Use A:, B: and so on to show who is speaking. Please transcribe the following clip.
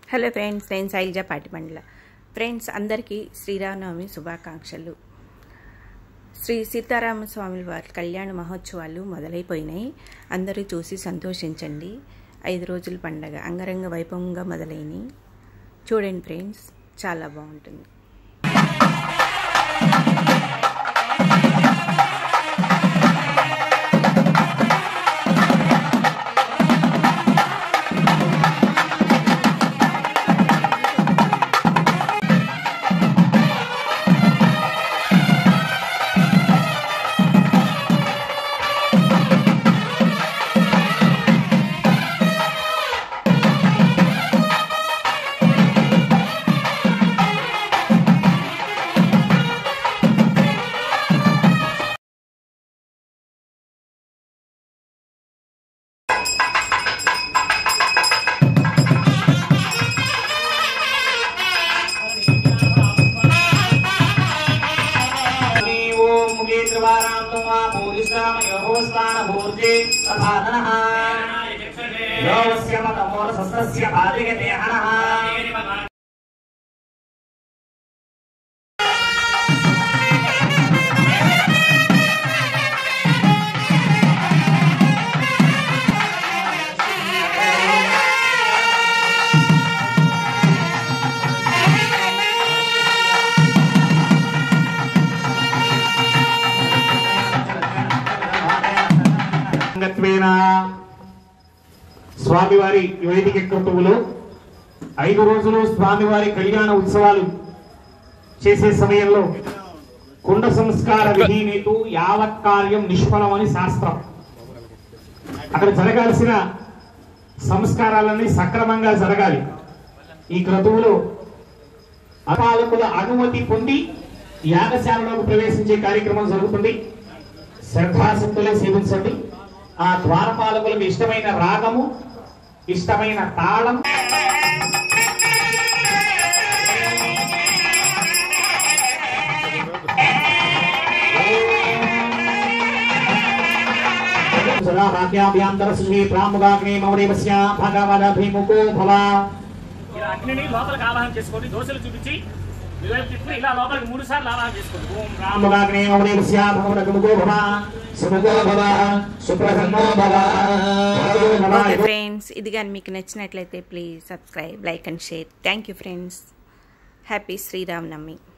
A: hello friends నేను Shailaja పాటిమండల friends అందరికీ శ్రీరామనవమి శుభాకాంక్షలు శ్రీ సీతారామ స్వామి వారి కళ్యాణ మహోత్సవాలు మొదలైపోయినాయి అందరూ చూసి సంతోషించండి ఐదు రోజుల పండగ అంగరంగ వైభవంగా మొదలైనవి చూడండి ఫ్రెండ్స్ చాలా బాగుంటుంది
B: ఓం ముగేంద్రవారాంతం వా పూజిష్టామయోస్తానభూర్జే తథాననః యోగస్య మతమోరసస్య బాధిగతే హనః
C: అంగత్వేన స్వామివారి వైదిక కృతువులు ఐదు రోజులు స్వామివారి కళ్యాణ ఉత్సవాలు చేసే సమయంలో కుండ సంస్కార విధినేతు యావత్ కార్యం నిష్ఫలమని శాస్త్రం అక్కడ జరగాల్సిన సంస్కారాలన్నీ సక్రమంగా జరగాలి ఈ క్రతువులో అపాలకుల అనుమతి పొంది యాగశాలలోకి ప్రవేశించే కార్యక్రమం జరుగుతుంది శ్రద్ధాసక్తులే సేవించండి ఆ ద్వారపాలకులకు ఇష్టమైన రాగము ఇష్టమైన తాళం సదా వాక్యాభ్యాంతర శ్రీ ప్రాముగాగ్నే మౌడేవస్య భగవద భీముఖో భవ
D: ఇలా అగ్నిని లోపలికి ఆవాహన చేసుకోండి దోశలు చూపించి ఇటువైపు తిప్పి ఇలా లోపలికి మూడు సార్లు ఆవాహన చేసుకోండి ఓం రామ
C: ప్రాముగాగ్నే మౌడేవస్య భగవద భీముఖో భవ సుముఖో భవ సుప్రసన్నో భవ భగవో భవ
A: ఓకే ఫ్రెండ్స్ ఇది కానీ మీకు నచ్చినట్లయితే please subscribe like and share thank you friends happy Sri Rama Navami